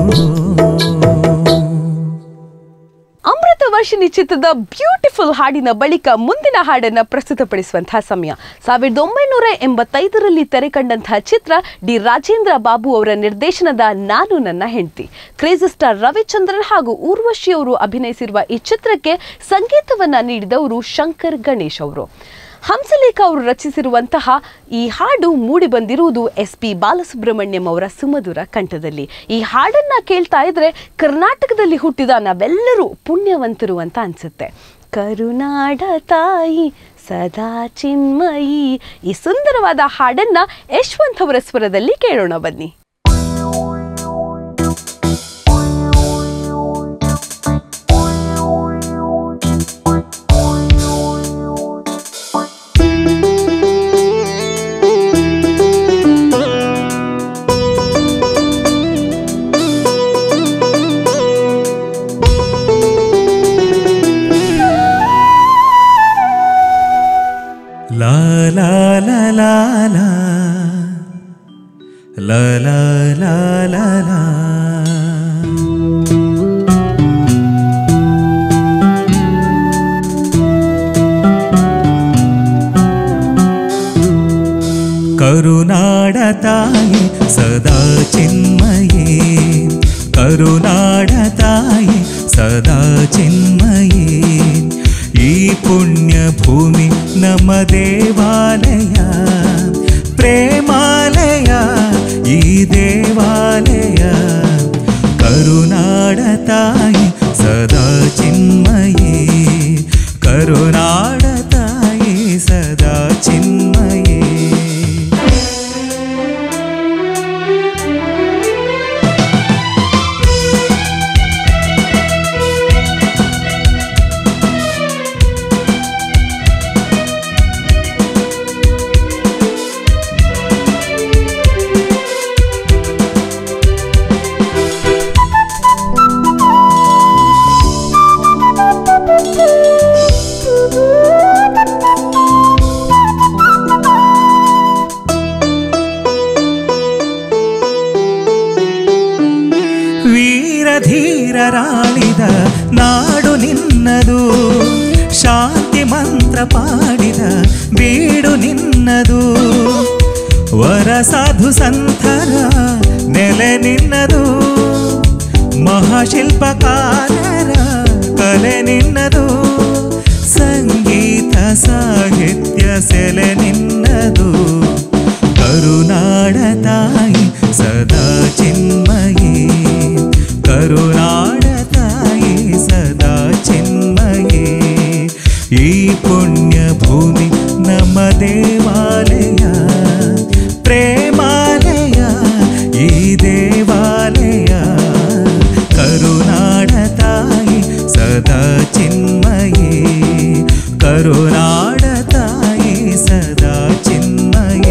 ಅಮೃತ ವರ್ಷಿಣಿ ಚಿತ್ರದ ಬ್ಯೂಟಿಫುಲ್ ಹಾಡಿನ ಬಳಿಕ ಮುಂದಿನ ಹಾಡನ್ನ ಪ್ರಸ್ತುತಪಡಿಸುವಂತಹ ಸಮಯ ಸಾವಿರದ ಒಂಬೈನೂರ ಎಂಬತ್ತೈದರಲ್ಲಿ ತೆರೆ ಕಂಡಂತಹ ಚಿತ್ರ ಡಿ ರಾಜೇಂದ್ರ ಬಾಬು ಅವರ ನಿರ್ದೇಶನದ ನಾನು ನನ್ನ ಹೆಂಡತಿ ಕ್ರೇಜಿ ಸ್ಟಾರ್ ರವಿಚಂದ್ರನ್ ಹಾಗೂ ಊರ್ವಶಿ ಅವರು ಅಭಿನಯಿಸಿರುವ ಈ ಚಿತ್ರಕ್ಕೆ ಸಂಗೀತವನ್ನ ನೀಡಿದವರು ಶಂಕರ್ ಗಣೇಶ್ ಅವರು ಹಂಸಲೇಖ ಅವರು ರಚಿಸಿರುವಂತಹ ಈ ಹಾಡು ಮೂಡಿ ಬಂದಿರುವುದು ಎಸ್ ಪಿ ಬಾಲಸುಬ್ರಹ್ಮಣ್ಯಂ ಅವರ ಸುಮಧುರ ಕಂಠದಲ್ಲಿ ಈ ಹಾಡನ್ನ ಕೇಳ್ತಾ ಇದ್ರೆ ಕರ್ನಾಟಕದಲ್ಲಿ ಹುಟ್ಟಿದ ನಾವೆಲ್ಲರೂ ಪುಣ್ಯವಂತರು ಅಂತ ಅನ್ಸುತ್ತೆ ಕರುನಾಡ ತಾಯಿ ಸದಾ ಚಿನ್ಮಯಿ ಈ ಸುಂದರವಾದ ಹಾಡನ್ನ ಯಶವಂತ್ ಅವರ ಸ್ವರದಲ್ಲಿ ಕೇಳೋಣ ಬನ್ನಿ ಲಾ ಲಾ ಲಾ ಲಾ ಲಾ ಲಾ ಲಾ ಲಾ ಲಾ ಲಾ ಕರುನಾಡ ತಾಯಿ ಸದಾ ಚಿನ್ಮಯೇ ಕರುನಾಡ ತಾಯಿ ಸದಾ ಚಿನ್ಮಯೇ ಈ ಪುಣ್ಯ ಭೂಮಿ ನಮ್ಮ ದೇವಾಲಯ ಪ್ರೇಮಾಲಯ ಈ ದೇವಾಲಯ ಕರುನಾಡ ತಾಯಿ ಸದಾ ಚಿನ್ಮಯೇ ಕರುನಾಡ ತಾಯಿ ಸದಾ ಚಿನ್ಮಯೇ ವೀರಧೀರರಾಳಿದ ನಾಡು ನಿನ್ನದು ಶಾಂತಿ ಮಂತ್ರ ಪಾಡಿದ ಬೀಡು ನಿನ್ನದು ವರ ಸಾಧು ಸಂತರ ನೆಲೆ ನಿನ್ನದು ಮಹಾಶಿಲ್ಪಕಾರರ ಕಲೆ ನಿನ್ನದು ಸಂಗೀತ ಸಾಹಿತ್ಯ ಸೆಲೆ ನಿನ್ನದು ಕರುನಾಡ ತಾಯಿ ಸದಾ ಚಿನ್ಮಯೇ ಕರುನಾಡ ತಾಯಿ ಸದಾ ಚಿನ್ಮಯೇ ಈ ಪುಣ್ಯ ಭೂಮಿ ನಮ್ಮ ದೇವಾಲಯ ಪ್ರೇಮಾಲಯ ಈ ದೇವಾಲಯ ಕರುನಾಡ ತಾಯಿ ಸದಾ ಚಿನ್ಮಯೇ ಕರುನಾಡ ತಾಯಿ ಸದಾ ಚಿನ್ಮಯೇ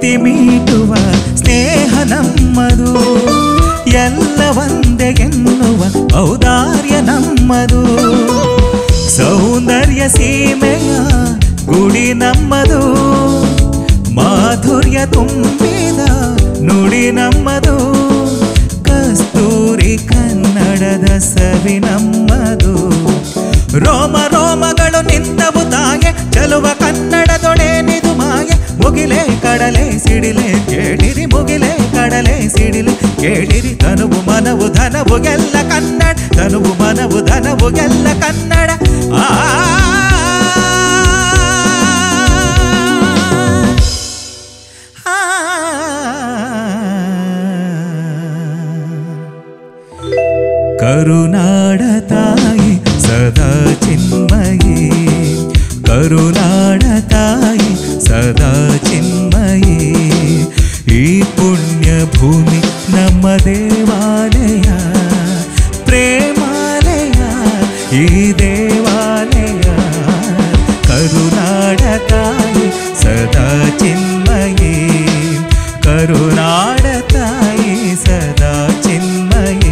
ಪ್ರೀತಿ ಮೀಟುವ ಸ್ನೇಹ ನಮ್ಮದು ಎಲ್ಲ ಒಂದೇ ಎನ್ನುವ ಔದಾರ್ಯ ನಮ್ಮದು ಸೌಂದರ್ಯ ಸೀಮೆಯ ಗುಡಿ ನಮ್ಮದು ಮಾಧುರ್ಯ ತುಂಬಿದ ನುಡಿ ನಮ್ಮದು ಕಸ್ತೂರಿ ಕನ್ನಡದ ಸವಿ ನಮ್ಮದು ರೋಮ ರೋಮಗಳು ನಿಂತವು ತಾಗೆ ಚಲುವ ಕನ್ನಡದೊಡೆ ನಿದು ಮಾಯೆ ಮುಗಿಲೆ ಕಡಲೆ ಸಿಡಿಲೆ ಕೇಳಿರಿ ಮುಗಿಲೆ ಕಡಲೆ ಸಿಡಿಲೆ ಕೇಳಿರಿ ತನುವು ಮನವು ಧನವು ಎಲ್ಲ ಕನ್ನಡ ತನುವು ಮನವು ಧನವು ಎಲ್ಲ ಕನ್ನಡ ಆ ಕರುನಾಡ ತಾಯಿ ಸದಾ ಚಿನ್ಮಯಿ ಕರುನಾಡ ತಾಯಿ ಸದಾ ಚಿನ್ಮಯಿ ಈ ಪುಣ್ಯ ಭೂಮಿ ನಮ್ಮ ದೇವಾಲಯ ಪ್ರೇಮಾಲಯ ಈ ದೇವಾಲಯ ಕರುನಾಡ ತಾಯಿ ಸದಾ ಚಿನ್ಮಯಿ ಕರುನಾಡ ತಾಯಿ ಸದಾ ಚಿನ್ಮಯಿ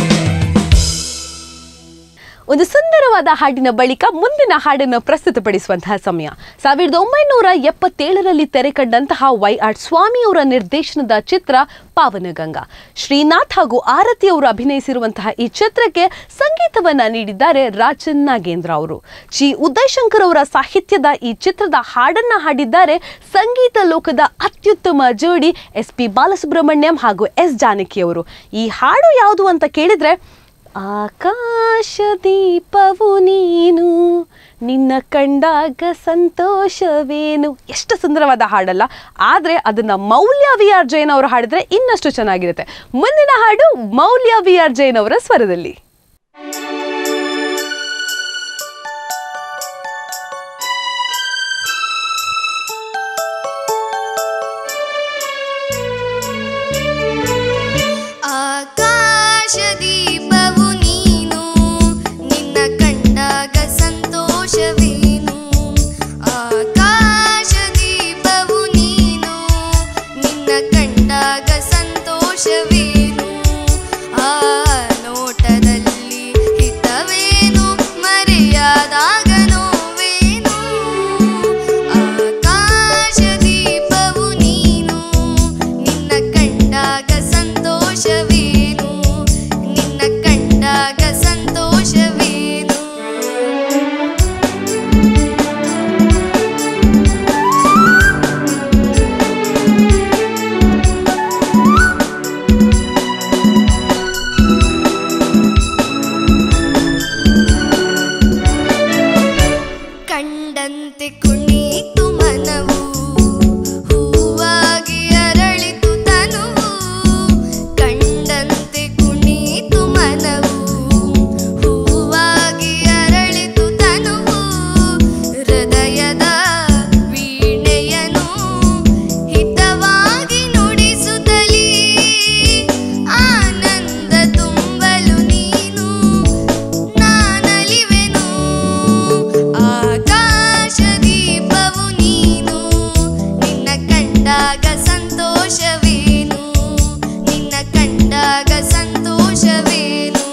ಒಂದು ಸುಂದರವಾದ ಹಾಡಿನ ಬಳಿಕ ಮುಂದಿನ ಹಾಡನ್ನು ಪ್ರಸ್ತುತಪಡಿಸುವಂತಹ ಸಮಯ ಸಾವಿರದ ಒಂಬೈನೂರ ಎಪ್ಪತ್ತೇಳರಲ್ಲಿ ತೆರೆ ಕಂಡಂತಹ ವೈ ಆರ್ ಸ್ವಾಮಿ ಅವರ ನಿರ್ದೇಶನದ ಚಿತ್ರ ಪಾವನಗಂಗಾ ಶ್ರೀನಾಥ್ ಹಾಗೂ ಆರತಿ ಅವರು ಅಭಿನಯಿಸಿರುವಂತಹ ಈ ಚಿತ್ರಕ್ಕೆ ಸಂಗೀತವನ್ನ ನೀಡಿದ್ದಾರೆ ರಾಜನ್ ನಾಗೇಂದ್ರ ಅವರು ಜಿ ಉದಯಶಂಕರ್ ಅವರ ಸಾಹಿತ್ಯದ ಈ ಚಿತ್ರದ ಹಾಡನ್ನ ಹಾಡಿದ್ದಾರೆ ಸಂಗೀತ ಲೋಕದ ಅತ್ಯುತ್ತಮ ಜೋಡಿ ಎಸ್ ಪಿ ಬಾಲಸುಬ್ರಹ್ಮಣ್ಯಂ ಹಾಗೂ ಎಸ್ ಜಾನಕಿ ಅವರು ಈ ಹಾಡು ಯಾವುದು ಅಂತ ಕೇಳಿದ್ರೆ ಆಕಾಶ ದೀಪವು ನೀನು ನಿನ್ನ ಕಂಡಾಗ ಸಂತೋಷವೇನು ಎಷ್ಟು ಸುಂದರವಾದ ಹಾಡಲ್ಲ ಆದರೆ ಅದನ್ನ ಮೌಲ್ಯ ವಿ ಆರ್ ಜೈನ್ ಅವರು ಹಾಡಿದ್ರೆ ಇನ್ನಷ್ಟು ಚೆನ್ನಾಗಿರುತ್ತೆ ಮುಂದಿನ ಹಾಡು ಮೌಲ್ಯ ವಿ ಆರ್ ಜೈನ್ ಅವರ ಸ್ವರದಲ್ಲಿ ಆಕಾಶ ದೀಪವು ನೀನು ನಿನ್ನ ಕಂಡಾಗ ಸಂತೋಷವೇನು ಆಕಾಶ ದೀಪವು ನೀನು ನಿನ್ನ ಕಂಡಾಗ ಸಂತೋಷವೇನು ಆ ನೋಟದಲ್ಲಿ ಹಿತವೇನು ಮರೆಯಾದಾಗ ನೋವೇನು ಆಕಾಶ ದೀಪವು ನೀನು ನಿನ್ನ ಕಂಡಾಗ ಸಂತೋಷವೇನು ನಿನ್ನ ಕಂಡಾಗ ಸಂತೋಷವೇನು ಕಂಡಂತೆ ಕುಣಿತು ಮನವು ಹೂವಾಗಿ ಅರಳಿತು ತನುವು ಕಂಡಂತೆ ಕುಣಿತು ಮನವು ಹೂವಾಗಿ ಅರಳಿತು ತನುವು ಹೃದಯದ ವೀಣೆಯನು ಹಿತವಾಗಿ ನುಡಿಸುತ್ತಲೀ ಆನಂದ ತುಂಬಲು ನೀನು ನಾನಲಿವೆನು ಆಕಾಶ ದೀಪವು ನೀನು ನಿನ್ನ ಕಂಡಾಗ ಸಂತೋಷವೇನು ನಿನ್ನ ಕಂಡಾಗ ಸಂತೋಷವೇನು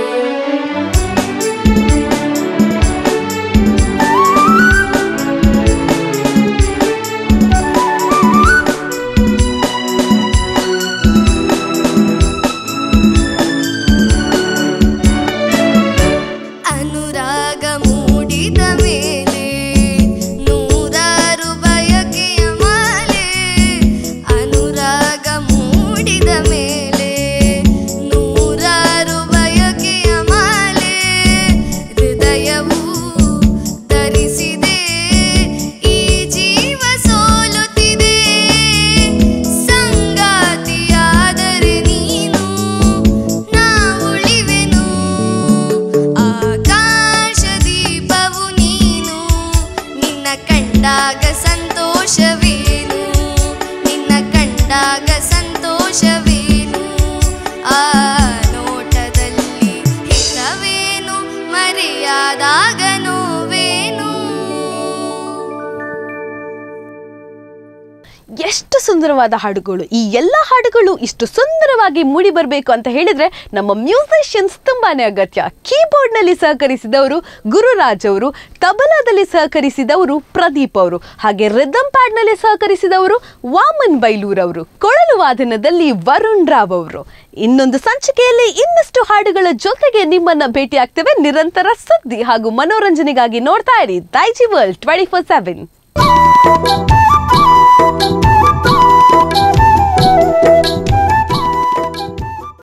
ಅನುರಾಗ ಮೂಡಿದ ಮೇಲೆ ನೂರಾರು ಬಯಕೆಯ ಮಾಲೆ ಅನುರಾಗ ಮೂಡಿದ ಮೇಲೆ ನೂರಾರು ಬಯಕೆಯ ಮಾಲೆ ಹೃದಯವು ಧರಿಸಿದೆ ಈ ಜೀವ ಸೋಲುತ್ತಿದೆ ಸಂಗಾತಿಯಾದರೆ ನೀನು ನಾ ಉಳಿವೆನು ಆಕಾಶ ದೀಪವು ನೀನು ನಿನ್ನ ಕಂಡಾಗ ಸಂತೋಷವೇನು ನಿನ್ನ ಕಂಡಾಗ ಸಂತೋಷವೇನು ಆ ನೋಟದಲ್ಲಿ ಹಿತವೇನು ಮರೆಯಾದಾಗ ನೋವೇನು ಎಷ್ಟು ಸುಂದರವಾದ ಹಾಡುಗಳು ಈ ಎಲ್ಲ ಹಾಡುಗಳು ಇಷ್ಟು ಸುಂದರವಾಗಿ ಮೂಡಿ ಬರಬೇಕು ಅಂತ ಹೇಳಿದ್ರೆ ನಮ್ಮ ಮ್ಯೂಸಿಷಿಯನ್ಸ್ ತುಂಬಾನೇ ಅಗತ್ಯ ಕೀಬೋರ್ಡ್ನಲ್ಲಿ ಸಹಕರಿಸಿದವರು ಗುರುರಾಜ್ ಅವರು ತಬಲಾದಲ್ಲಿ ಸಹಕರಿಸಿದವರು ಪ್ರದೀಪ್ ಅವರು ಹಾಗೆ ರಿದಮ್ ಪ್ಯಾಡ್ನಲ್ಲಿ ಸಹಕರಿಸಿದವರು ವಾಮನ್ ಬೈಲೂರ್ ಅವರು ಕೊಳಲು ವಾದನದಲ್ಲಿ ವರುಣ್ ರಾವ್ ಅವರು ಇನ್ನೊಂದು ಸಂಚಿಕೆಯಲ್ಲಿ ಇನ್ನಷ್ಟು ಹಾಡುಗಳ ಜೊತೆಗೆ ನಿಮ್ಮನ್ನ ಭೇಟಿ ಆಗ್ತೇವೆ ನಿರಂತರ ಸುದ್ದಿ ಹಾಗೂ ಮನೋರಂಜನೆಗಾಗಿ ನೋಡ್ತಾ ಇರಿ Daiji world twenty four seven